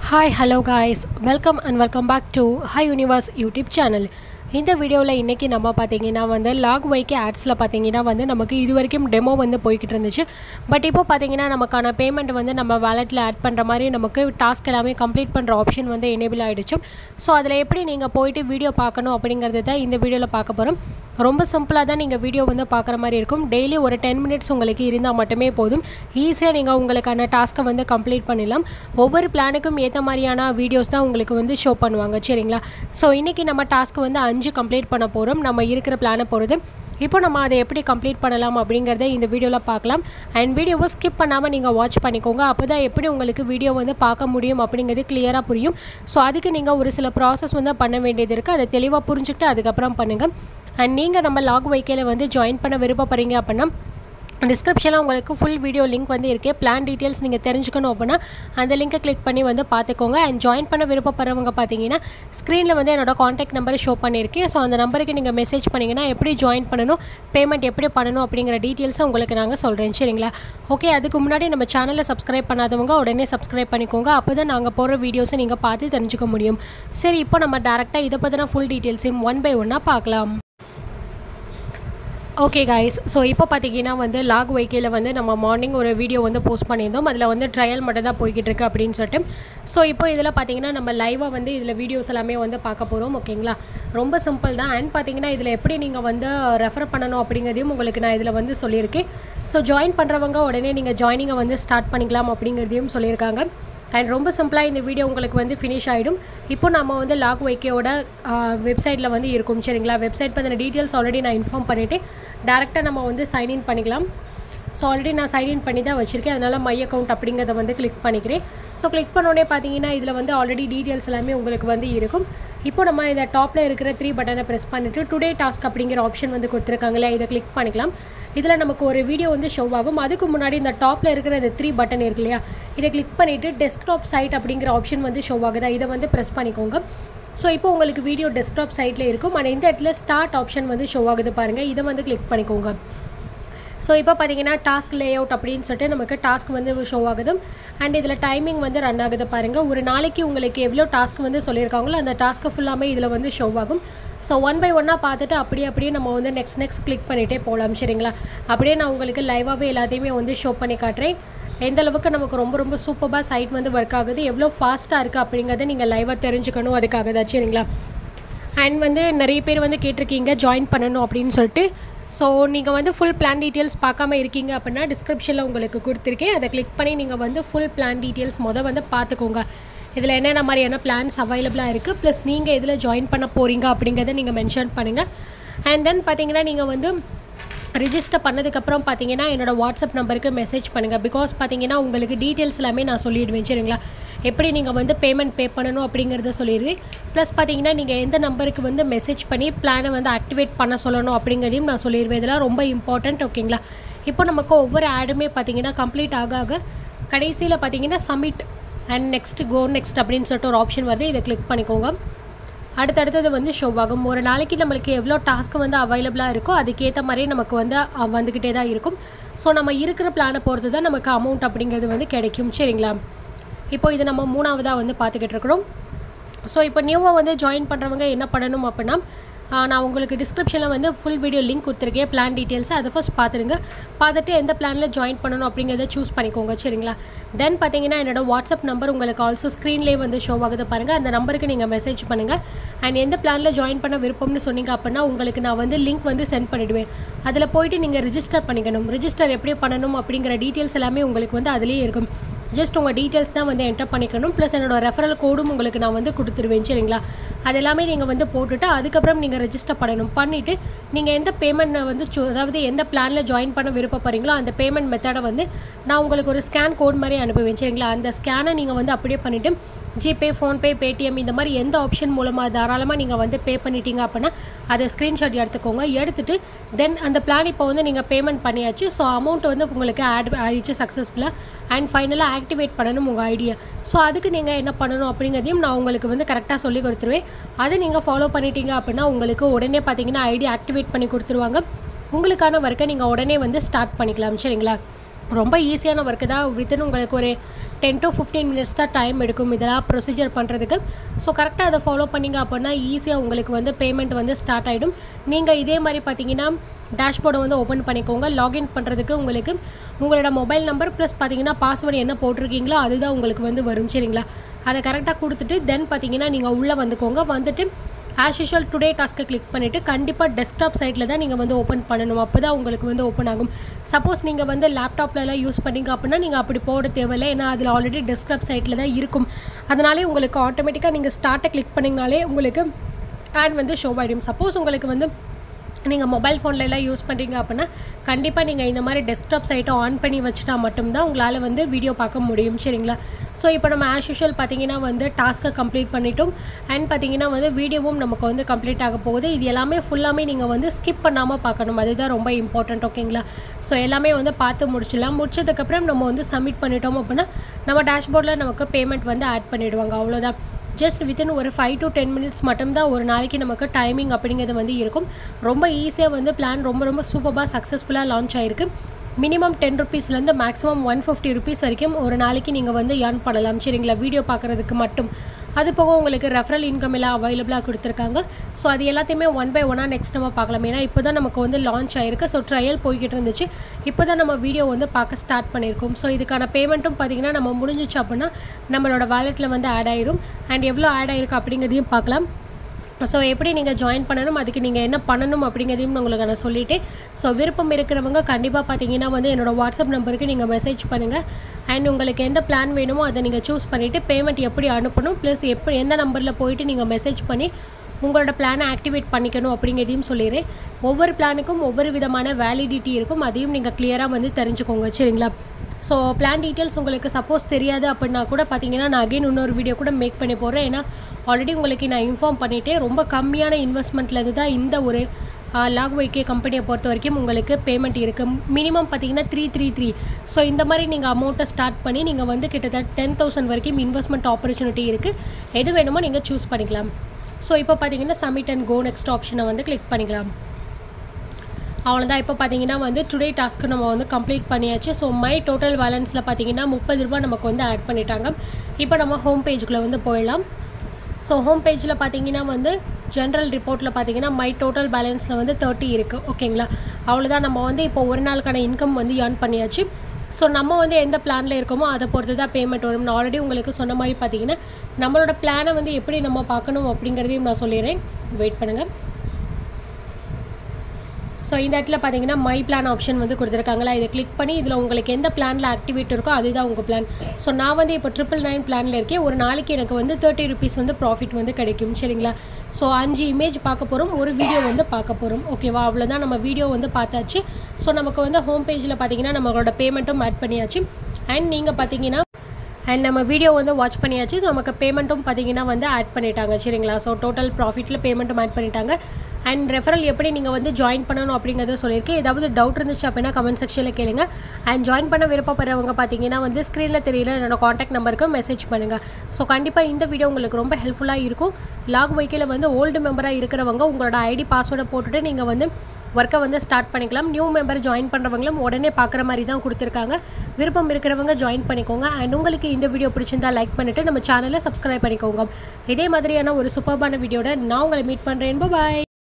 hi hello guys welcome and welcome back to Hi Universe YouTube channel இந்த வீடியோவில் இன்றைக்கி நம்ம பார்த்தீங்கன்னா வந்து லாக் வைக்கு ஆட்ஸில் பார்த்தீங்கன்னா வந்து நமக்கு இது வரைக்கும் டெமோ வந்து போய்கிட்டு இருந்துச்சு பட் இப்போ பார்த்தீங்கன்னா நமக்கான பேமெண்ட் வந்து நம்ம வேலெட்டில் ஆட் பண்ணுற மாதிரி நமக்கு டாஸ்க் எல்லாமே கம்ப்ளீட் பண்ணுற ஆப்ஷன் வந்து எனேபிள் ஆகிடுச்சு ஸோ அதில் எப்படி நீங்கள் போயிட்டு வீடியோ பார்க்கணும் அப்படிங்கிறது தான் இந்த வீடியோவில் பார்க்க போகிறோம் ரொம்ப சிம்பிளாக தான் நீங்கள் வீடியோ வந்து பார்க்குற மாதிரி இருக்கும் டெய்லி ஒரு டென் மினிட்ஸ் உங்களுக்கு இருந்தால் மட்டுமே போதும் ஈஸியாக நீங்கள் உங்களுக்கான டாஸ்க்கை வந்து கம்ப்ளீட் பண்ணிடலாம் ஒவ்வொரு பிளானுக்கும் ஏற்ற மாதிரியான வீடியோஸ் தான் உங்களுக்கு வந்து ஷோ பண்ணுவாங்க சரிங்களா ஸோ இன்றைக்கி நம்ம டாஸ்க் வந்து அஞ்சு கம்ப்ளீட் பண்ண போகிறோம் நம்ம இருக்கிற பிளானை பொறுத்து இப்போ நம்ம அதை எப்படி கம்ப்ளீட் பண்ணலாம் அப்படிங்கிறத இந்த வீடியோவில் பார்க்கலாம் அண்ட் வீடியோவை ஸ்கிப் பண்ணாமல் நீங்கள் வாட்ச் பண்ணிக்கோங்க அப்போ தான் எப்படி உங்களுக்கு வீடியோ வந்து பார்க்க முடியும் அப்படிங்கிறது கிளியராக புரியும் ஸோ அதுக்கு நீங்கள் ஒரு சில ப்ராசஸ் வந்து பண்ண வேண்டியது இருக்குது அதை தெளிவாக புரிஞ்சுக்கிட்டு அதுக்கப்புறம் பண்ணுங்கள் அண்ட் நீங்கள் நம்ம லாக் வைக்கையில் வந்து ஜாயின் பண்ண விருப்பப்படுறீங்க அப்படின்னா டிஸ்கிரிப்ஷனில் உங்களுக்கு ஃபுல் வீடியோ லிங்க் வந்து இருக்குது பிளான் டீட்டெயில்ஸ் நீங்கள் தெரிஞ்சுக்கணும் அப்படின்னா அந்த லிங்கை கிளிக் பண்ணி வந்து பார்த்துக்கோங்க அண்ட் ஜாயின் பண்ண விருப்பப்படுறவங்க பார்த்தீங்கன்னா ஸ்க்ரீனில் வந்து என்னோட காண்டாக்ட் நம்பர் ஷோ பண்ணியிருக்கேன் ஸோ அந்த நம்பருக்கு நீங்கள் மெசேஜ் பண்ணிங்கன்னா எப்படி ஜாயின் பண்ணணும் பேமெண்ட் எப்படி பண்ணணும் அப்படிங்கிற டீட்டெயில்ஸை உங்களுக்கு நாங்கள் சொல்கிறேன் சரிங்களா ஓகே அதுக்கு முன்னாடி நம்ம சேனலை சப்ஸ்கிரைப் பண்ணாதவங்க உடனே சப்ஸ்கிரைப் பண்ணிக்கோங்க அப்போ தான் நாங்கள் போடுற வீடியோஸை நீங்கள் பார்த்து தெரிஞ்சுக்க முடியும் சரி இப்போ நம்ம டேரெக்டாக இதை பற்றின ஃபுல் டீட்டெயில்ஸையும் ஒன் பை ஒன்னாக பார்க்கலாம் ஓகே காய்ஸ் ஸோ இப்போ பார்த்தீங்கன்னா வந்து லாக் வைக்கையில் வந்து நம்ம மார்னிங் ஒரு வீடியோ வந்து போஸ்ட் பண்ணியிருந்தோம் அதில் வந்து ட்ரையல் மட்டும் தான் போய்கிட்டு இருக்கு அப்படின்னு சொல்லிட்டு ஸோ இப்போ இதில் பார்த்தீங்கன்னா நம்ம லைவாக வந்து இதில் வீடியோஸ் எல்லாமே வந்து பார்க்க போகிறோம் ஓகேங்களா ரொம்ப சிம்பிள் தான் அண்ட் பார்த்தீங்கன்னா இதில் எப்படி நீங்கள் வந்து ரெஃபர் பண்ணணும் அப்படிங்கிறதையும் உங்களுக்கு நான் இதில் வந்து சொல்லியிருக்கேன் ஸோ ஜாயின் பண்ணுறவங்க உடனே நீங்கள் ஜாயினிங்கை வந்து ஸ்டார்ட் பண்ணிக்கலாம் அப்படிங்கிறதையும் சொல்லியிருக்காங்க அண்ட் ரொம்ப சிம்பிளாக இந்த வீடியோ உங்களுக்கு வந்து ஃபினிஷ் ஆகிடும் இப்போ நம்ம வந்து லாக் வைக்கையோட வெப்சைட்டில் வந்து இருக்கும் சரிங்களா வெப்சைட் பற்றின டீட்டெயில்ஸ் ஆல்ரெடி நான் இன்ஃபார்ம் பண்ணிவிட்டு டேரெக்டாக நம்ம வந்து சைன்இன் பண்ணிக்கலாம் ஸோ ஆல்ரெடி நான் சைன்இன் பண்ணி தான் வச்சுருக்கேன் அதனால் மை அக்கௌண்ட் அப்படிங்கிறத வந்து கிளிக் பண்ணிக்கிறேன் ஸோ கிளிக் பண்ணோடனே பார்த்தீங்கன்னா இதில் வந்து ஆல்ரெடி டீட்டெயில்ஸ் எல்லாமே உங்களுக்கு வந்து இருக்கும் இப்போ நம்ம இந்த டாப்பில் இருக்கிற த்ரீ பட்டனை ப்ரெஸ் பண்ணிவிட்டு டுடே டாஸ்க் அப்படிங்கிற ஆப்ஷன் வந்து கொடுத்துருக்காங்களே இதை கிளிக் பண்ணிக்கலாம் இதில் நமக்கு ஒரு வீடியோ வந்து ஷோ ஆகும் அதுக்கு முன்னாடி இந்த டாப்பில் இருக்கிற இந்த த்ரீ பட்டன் இருக்கு இல்லையா இதை கிளிக் பண்ணிவிட்டு டெஸ்க்டாப் சைட் அப்படிங்கிற ஆப்ஷன் வந்து ஷோ ஆகுதா இதை வந்து ப்ரெஸ் பண்ணிக்கோங்க ஸோ இப்போ உங்களுக்கு வீடியோ டெஸ்க்டாப் சைட்டில் இருக்கும் ஆனால் இந்த இடத்துல ஸ்டார்ட் ஆப்ஷன் வந்து ஷோ ஆகுது பாருங்கள் இதை வந்து கிளிக் பண்ணிக்கோங்க ஸோ இப்போ பார்த்தீங்கன்னா டாஸ்க் லே அவுட் அப்படின்னு சொல்லிட்டு நமக்கு டாஸ்க் வந்து ஷோ ஆகுது அண்ட் இதில் டைமிங் வந்து ரன் ஆகுது பாருங்கள் ஒரு நாளைக்கு உங்களுக்கு எவ்வளோ டாஸ்க் வந்து சொல்லியிருக்காங்களோ அந்த டாஸ்க்கு ஃபுல்லாமே இதில் வந்து ஷோ ஆகும் ஸோ ஒன் பை ஒன்னாக பார்த்துட்டு அப்படியே அப்படியே நம்ம வந்து நெக்ஸ்ட் நெக்ஸ்ட் கிளிக் பண்ணிகிட்டே போகலாம் சரிங்களா அப்படியே நான் உங்களுக்கு லைவாகவே எல்லாத்தையுமே வந்து ஷோ பண்ணி காட்டுறேன் எந்த அளவுக்கு நமக்கு ரொம்ப ரொம்ப சூப்பராக சைட் வந்து ஒர்க் ஆகுது எவ்வளோ ஃபாஸ்ட்டாக இருக்குது அப்படிங்கிறத நீங்கள் லைவாக தெரிஞ்சுக்கணும் அதுக்காக தான் சரிங்களா அண்ட் வந்து நிறைய பேர் வந்து கேட்டிருக்கீங்க ஜாயின் பண்ணணும் அப்படின்னு சொல்லிட்டு ஸோ நீங்கள் வந்து ஃபுல் பிளான் டீட்டெயில்ஸ் பார்க்காம இருக்கீங்க அப்படின்னா டிஸ்கிரிப்ஷனில் உங்களுக்கு கொடுத்துருக்கேன் அதை கிளிக் பண்ணி நீங்கள் வந்து ஃபுல் பிளான் டீட்டெயில்ஸ் மொதல் வந்து பார்த்துக்கோங்க இதில் என்னென்ன மாதிரியான பிளான்ஸ் அவைலபிளாக இருக்குது ப்ளஸ் நீங்கள் இதில் ஜாயின் பண்ண போகிறீங்க அப்படிங்கிறத நீங்கள் மென்ஷன் பண்ணுங்கள் அண்ட் தென் பார்த்தீங்கன்னா நீங்கள் வந்து ரிஜிஸ்டர் பண்ணதுக்கப்புறம் பார்த்தீங்கன்னா என்னோடய வாட்ஸ்அப் நம்பருக்கு மெசேஜ் பண்ணுங்கள் பிகாஸ் பார்த்தீங்கன்னா உங்களுக்கு டீட்டெயில்ஸ் எல்லாமே நான் சொல்லிடுவேன் சரிங்களா எப்படி நீங்கள் வந்து பேமெண்ட் பே பண்ணணும் அப்படிங்கிறத சொல்லிடுவேன் ப்ளஸ் பார்த்தீங்கன்னா நீங்கள் எந்த நம்பருக்கு வந்து மெசேஜ் பண்ணி பிளானை வந்து ஆக்டிவேட் பண்ண சொல்லணும் அப்படிங்கிறதையும் நான் சொல்லிடுவேன் இதெல்லாம் ரொம்ப இம்பார்ட்டண்ட் ஓகேங்களா இப்போ நமக்கு ஒவ்வொரு ஆடுமே பார்த்தீங்கன்னா கம்ப்ளீட் ஆக ஆக கடைசியில் பார்த்தீங்கன்னா submit and next go next அப்படின்னு சொல்லிட்டு ஒரு ஆப்ஷன் வருது இதை கிளிக் பண்ணிக்கோங்க அடுத்தடுத்தது வந்து ஷோ ஆகும் ஒரு நாளைக்கு நம்மளுக்கு எவ்வளோ டாஸ்க் வந்து அவைலபிளாக இருக்கோ அதுக்கேற்ற மாதிரி நமக்கு வந்து வந்துக்கிட்டே தான் இருக்கும் ஸோ நம்ம இருக்கிற பிளானை பொறுத்து தான் நமக்கு அமௌண்ட் அப்படிங்கிறது வந்து கிடைக்கும் சரிங்களா இப்போ இது நம்ம மூணாவதாக வந்து பார்த்துக்கிட்டு இருக்கிறோம் ஸோ இப்போ நியூவாக வந்து ஜாயின் பண்ணுறவங்க என்ன பண்ணணும் அப்படின்னா நான் உங்களுக்கு டிஸ்கிரிப்ஷனில் வந்து ஃபுல் வீடியோ லிங்க் கொடுத்துருக்கேன் பிளான் டீட்டெயில்ஸை அதை ஃபஸ்ட் பார்த்துருங்க பார்த்துட்டு எந்த பிளானில் ஜாயின் பண்ணணும் அப்படிங்கிறத சூஸ் பண்ணிக்கோங்க சரிங்களா தென் பார்த்தீங்கன்னா என்னோட வாட்ஸ்அப் நம்பர் உங்களுக்கு ஆல்சோ ஸ்க்ரீன்லேயே வந்து ஷோ ஆகுது பாருங்கள் அந்த நம்பருக்கு நீங்கள் மெசேஜ் பண்ணுங்கள் அண்ட் எந்த பிளானில் ஜாயின் பண்ண விருப்பம்னு சொன்னீங்க அப்படின்னா உங்களுக்கு நான் வந்து லிங்க் வந்து சென்ட் பண்ணிவிடுவேன் அதில் போயிட்டு நீங்கள் ரிஜிஸ்டர் பண்ணிக்கணும் ரிஜிஸ்டர் எப்படி பண்ணணும் அப்படிங்கிற டீட்டெயில்ஸ் எல்லாமே உங்களுக்கு வந்து அதிலே இருக்கும் ஜஸ்ட் உங்கள் டீட்டெயில்ஸ் தான் வந்து என்டர் பண்ணிக்கணும் ப்ளஸ் என்னோடய ரெஃபரல் கோடும் உங்களுக்கு நான் வந்து கொடுத்துருவேன் சரிங்களா அது எல்லாமே நீங்கள் வந்து போட்டுட்டு அதுக்கப்புறம் நீங்கள் ரெஜிஸ்டர் பண்ணணும் பண்ணிவிட்டு நீங்கள் எந்த பேமெண்ட் வந்து அதாவது எந்த பிளானில் ஜாயின் பண்ண விருப்பப்படுறீங்களோ அந்த பேமெண்ட் மெத்தடை வந்து நான் உங்களுக்கு ஒரு ஸ்கேன் கோட் மாதிரி அனுப்புவேன் சரிங்களா அந்த ஸ்கேனை நீங்கள் வந்து அப்படியே பண்ணிவிட்டு ஜிபே ஃபோன்பே பேடிஎம் இந்த மாதிரி எந்த ஆப்ஷன் மூலமாக தாராளமாக நீங்கள் வந்து பே பண்ணிட்டீங்க அப்படின்னா அதை ஸ்க்ரீன்ஷாட் எடுத்துக்கோங்க எடுத்துகிட்டு தென் அந்த பிளான் இப்போ வந்து நீங்கள் பேமெண்ட் பண்ணியாச்சு ஸோ அமௌண்ட் வந்து உங்களுக்கு ஆட் ஆகிடுச்சு சக்ஸஸ்ஃபுல்லாக அண்ட் ஃபைனலாக ஆக்டிவேட் பண்ணணும் உங்கள் ஐடியா ஸோ அதுக்கு நீங்கள் என்ன பண்ணணும் அப்படிங்கிறதையும் நான் உங்களுக்கு வந்து கரெக்டாக சொல்லி கொடுத்துருவேன் அதை நீங்கள் ஃபாலோ பண்ணிட்டீங்க அப்படின்னா உங்களுக்கு உடனே பார்த்தீங்கன்னா ஐடி ஆக்டிவேட் பண்ணி கொடுத்துருவாங்க உங்களுக்கான ஒர்க்கை நீங்கள் உடனே வந்து ஸ்டார்ட் பண்ணிக்கலாம் சரிங்களா ரொம்ப ஈஸியான ஒர்க்கு தான் வித்தின் உங்களுக்கு ஒரு டென் டு ஃபிஃப்டீன் மினிட்ஸ் தான் டைம் எடுக்கும் இதெல்லாம் ப்ரொசீஜர் பண்ணுறதுக்கு ஸோ கரெக்டாக அதை ஃபாலோ பண்ணிங்க அப்படின்னா ஈஸியாக உங்களுக்கு வந்து பேமெண்ட் வந்து ஸ்டார்ட் ஆகிடும் நீங்கள் இதே மாதிரி பார்த்தீங்கன்னா டேஷ்போர்டை வந்து ஓப்பன் பண்ணிக்கோங்க லாகின் பண்ணுறதுக்கு உங்களுக்கு உங்களோட மொபைல் நம்பர் ப்ளஸ் பார்த்தீங்கன்னா பாஸ்வேர்டு என்ன போட்டிருக்கீங்களோ அதுதான் உங்களுக்கு வந்து வரும் சரிங்களா அதை கரெக்டாக கொடுத்துட்டு தென் பார்த்தீங்கன்னா நீங்கள் உள்ளே வந்துக்கோங்க வந்துட்டு ஆஸ் யூஷுவல் டுடே டாஸ்க்கை கிளிக் பண்ணிவிட்டு கண்டிப்பாக டெஸ்க்டாப் சைட்டில் தான் நீங்கள் வந்து ஓப்பன் பண்ணணும் அப்போ தான் உங்களுக்கு வந்து ஓப்பன் ஆகும் சப்போஸ் நீங்கள் வந்து லேப்டாப்லலாம் யூஸ் பண்ணீங்க அப்படின்னா நீங்கள் அப்படி போட தேவையில்லை ஏன்னா அதில் ஆல்ரெடி டெஸ்க்டாப் சைட்டில் தான் இருக்கும் அதனாலே உங்களுக்கு ஆட்டோமேட்டிக்காக நீங்கள் ஸ்டார்ட்டை கிளிக் பண்ணிங்கனாலே உங்களுக்கு ஆட் வந்து ஷோ ஆகிடும் சப்போஸ் உங்களுக்கு வந்து நீங்கள் மொபைல் ஃபோன்லலாம் யூஸ் பண்ணுறீங்க அப்படின்னா கண்டிப்பாக நீங்கள் இந்த மாதிரி டெஸ்க்டாப் சைட்டை ஆன் பண்ணி வச்சுட்டா மட்டும்தான் உங்களால் வந்து வீடியோ பார்க்க முடியும் சரிங்களா ஸோ இப்போ நம்ம ஆஸ் யூஷுவல் பார்த்தீங்கன்னா வந்து டாஸ்க்கை கம்ப்ளீட் பண்ணிட்டோம் அண்ட் பார்த்தீங்கன்னா வந்து வீடியோவும் நமக்கு வந்து கம்ப்ளீட் ஆக போகுது இது எல்லாமே ஃபுல்லாமே நீங்கள் வந்து ஸ்கிப் பண்ணாமல் பார்க்கணும் அதுதான் ரொம்ப இம்பார்ட்டண்ட் ஓகேங்களா ஸோ எல்லாமே வந்து பார்த்து முடிச்சிடலாம் முடிச்சதுக்கப்புறம் நம்ம வந்து சப்மிட் பண்ணிட்டோம் அப்படின்னா நம்ம டேஷ்போர்டில் நமக்கு பேமெண்ட் வந்து ஆட் பண்ணிவிடுவாங்க அவ்வளோதான் ஜஸ்ட் வித்தின் ஒரு ஃபைவ் டு டென் மினிட்ஸ் மட்டும்தான் ஒரு நாளைக்கு நமக்கு டைமிங் அப்படிங்கிறது வந்து இருக்கும் ரொம்ப ஈஸியாக வந்து பிளான் ரொம்ப ரொம்ப சூப்பராக சக்ஸஸ்ஃபுல்லாக லான்ச் ஆயிருக்கு மினிமம் டென் ருபீஸ்லேருந்து மேக்ஸிமம் ஒன் ஃபிஃப்டி ருபீஸ் வரைக்கும் ஒரு நாளைக்கு நீங்கள் வந்து ஏர்ன் பண்ணலாம் சரிங்களா வீடியோ பார்க்குறதுக்கு மட்டும் அது போக உங்களுக்கு ரெஃபரல் இன்கம் எல்லாம் அவைலபிளாக கொடுத்துருக்காங்க ஸோ அது எல்லாத்தையுமே ஒன் பை ஒன்னாக நெக்ஸ்ட் நம்ம பார்க்கலாம் ஏன்னா இப்போ தான் நமக்கு வந்து லான்ச் ஆயிருக்கு ஸோ ட்ரையல் போய்கிட்டு இருந்துச்சு இப்போ தான் நம்ம வீடியோ வந்து பார்க்க ஸ்டார்ட் பண்ணியிருக்கோம் ஸோ இதுக்கான பேமெண்ட்டும் பார்த்திங்கன்னா நம்ம முடிஞ்சிச்சு அப்படின்னா நம்மளோட வாலெட்டில் வந்து ஆட் ஆயிடும் அண்ட் எவ்வளோ ஆட் ஆயிருக்கு அப்படிங்கிறதையும் பார்க்கலாம் ஸோ எப்படி நீங்கள் ஜாயின் பண்ணணும் அதுக்கு நீங்கள் என்ன பண்ணணும் அப்படிங்கிறதையும் உங்களுக்கு நான் சொல்லிட்டேன் ஸோ விருப்பம் இருக்கிறவங்க கண்டிப்பாக பார்த்தீங்கன்னா வந்து என்னோடய வாட்ஸ்அப் நம்பருக்கு நீங்கள் மெசேஜ் பண்ணுங்கள் அண்ட் உங்களுக்கு எந்த பிளான் வேணுமோ அதை நீங்கள் சூஸ் பண்ணிவிட்டு பேமெண்ட் எப்படி அனுப்பணும் ப்ளஸ் எப்படி எந்த நம்பரில் போயிட்டு நீங்கள் மெசேஜ் பண்ணி உங்களோட பிளானை ஆக்டிவேட் பண்ணிக்கணும் அப்படிங்கிறதையும் சொல்லிடுறேன் ஒவ்வொரு பிளானுக்கும் ஒவ்வொரு விதமான வேலிடிட்டி இருக்கும் அதையும் நீங்கள் கிளியராக வந்து தெரிஞ்சுக்கோங்க சரிங்களா ஸோ பிளான் டீட்டெயில்ஸ் உங்களுக்கு சப்போஸ் தெரியாது அப்படின்னா கூட பார்த்தீங்கன்னா நான் அகைன் இன்னொரு வீடியோ கூட மேக் பண்ணி போடுறேன் ஏன்னா ஆல்ரெடி உங்களுக்கு நான் இன்ஃபார்ம் பண்ணிவிட்டேன் ரொம்ப கம்மியான இன்வெஸ்ட்மெண்ட்லேருந்து தான் இந்த ஒரு லாக் வைக்கே கம்பெனியை பொறுத்த வரைக்கும் உங்களுக்கு பேமெண்ட் இருக்குது மினிமம் பார்த்தீங்கன்னா த்ரீ த்ரீ த்ரீ ஸோ இந்த மாதிரி நீங்கள் அமௌண்ட்டை ஸ்டார்ட் பண்ணி நீங்கள் வந்து கிட்டத்தட்ட டென் தௌசண்ட் வரைக்கும் இன்வெஸ்ட்மெண்ட் ஆப்பர்ச்சுனிட்டி இருக்குது எது வேணுமோ நீங்கள் சூஸ் பண்ணிக்கலாம் ஸோ இப்போ பார்த்தீங்கன்னா சப்மிட் அண்ட் கோ நெக்ஸ்ட் ஆப்ஷனை வந்து கிளிக் பண்ணிக்கலாம் அவ்வளோதான் இப்போ பார்த்தீங்கன்னா வந்து டுடே டாஸ்க்கு நம்ம வந்து கம்ப்ளீட் பண்ணியாச்சு ஸோ மை டோட்டல் பேலன்ஸில் பார்த்தீங்கன்னா முப்பது ரூபா நமக்கு வந்து ஆட் பண்ணிட்டாங்க இப்போ நம்ம ஹோம் பேஜுக்குள்ளே வந்து போயிடலாம் ஸோ ஹோம் பேஜில் பார்த்தீங்கன்னா வந்து ஜென்ரல் ரிப்போர்ட்டில் பார்த்தீங்கன்னா மை டோட்டல் பேலன்ஸில் வந்து தேர்ட்டி இருக்குது ஓகேங்களா அவ்வளோதான் நம்ம வந்து இப்போ ஒரு நாளுக்கான இன்கம் வந்து ஏர்ன் பண்ணியாச்சு ஸோ நம்ம வந்து எந்த பிளானில் இருக்கோமோ அதை பொறுத்து தான் பேமெண்ட் வரும் நான் ஆல்ரெடி உங்களுக்கு சொன்ன மாதிரி பார்த்தீங்கன்னா நம்மளோட பிளானை வந்து எப்படி நம்ம பார்க்கணும் அப்படிங்கிறதையும் நான் சொல்லிடுறேன் வெயிட் பண்ணுங்கள் ஸோ இந்த இடத்துல பார்த்தீங்கன்னா மை பிளான் ஆப்ஷன் வந்து கொடுத்துருக்காங்களா இதை கிளிக் பண்ணி இதில் உங்களுக்கு எந்த பிளானில் ஆக்டிவேட் இருக்கோ அதுதான் உங்கள் பிளான் ஸோ நான் வந்து இப்போ ட்ரிபிள் நைன் பிளானில் இருக்கேன் ஒரு நாளைக்கு எனக்கு வந்து தேர்ட்டி ருபீஸ் வந்து ப்ராஃபிட் வந்து கிடைக்கும் சரிங்களா ஸோ அஞ்சு இமேஜ் பார்க்க போகிறோம் ஒரு வீடியோ வந்து பார்க்க போகிறோம் ஓகேவா அவ்வளோதான் நம்ம வீடியோ வந்து பார்த்தாச்சு ஸோ நமக்கு வந்து ஹோம் பேஜில் பார்த்தீங்கன்னா நம்மளோட பேமெண்ட்டும் ஆட் பண்ணியாச்சு அண்ட் நீங்கள் பார்த்தீங்கன்னா அண்ட் நம்ம வீடியோ வந்து வாட்ச் பண்ணியாச்சு ஸோ நமக்கு பேமெண்ட்டும் பார்த்தீங்கன்னா வந்து ஆட் பண்ணிட்டாங்க சரிங்களா ஸோ டோட்டல் ப்ராஃபிட்டில் பேமெண்ட்டும் ஆட் பண்ணிட்டாங்க அண்ட் ரெஃபரல் எப்படி நீங்கள் வந்து ஜாயின் பண்ணணும் அப்படிங்கிறத சொல்லியிருக்கேன் ஏதாவது டவுட் இருந்துச்சு அப்படின்னா கமெண்ட் செக்ஷனில் கேளுங்க அண்ட் ஜாயின் பண்ண விருப்பப்படுறவங்க பார்த்தீங்கன்னா வந்து ஸ்க்ரீனில் தெரியல என்னோட காண்டாக்ட் நம்பருக்கு மெசேஜ் பண்ணுங்கள் ஸோ கண்டிப்பாக இந்த வீடியோ உங்களுக்கு ரொம்ப ஹெல்ப்ஃபுல்லாக இருக்கும் லாக் வைக்கில் வந்து ஓல்டு மெம்பராக இருக்கிறவங்க உங்களோட ஐடி பாஸ்வேர்டை போட்டுட்டு நீங்கள் வந்து ஒர்க்கை வந்து ஸ்டார்ட் பண்ணிக்கலாம் நியூ மெம்பர் ஜாயின் பண்ணுறவங்களும் உடனே பார்க்குற மாதிரி தான் கொடுத்துருக்காங்க விருப்பம் இருக்கிறவங்க ஜாயின் பண்ணிக்கோங்க அண்ட் உங்களுக்கு இந்த வீடியோ பிடிச்சிருந்தா லைக் பண்ணிவிட்டு நம்ம சேனலை சப்ஸ்கிரைப் பண்ணிக்கோங்க இதே மாதிரியான ஒரு சூப்பர்பான வீடியோட நான் உங்களை மீட் பண்ணுறேன் பாய்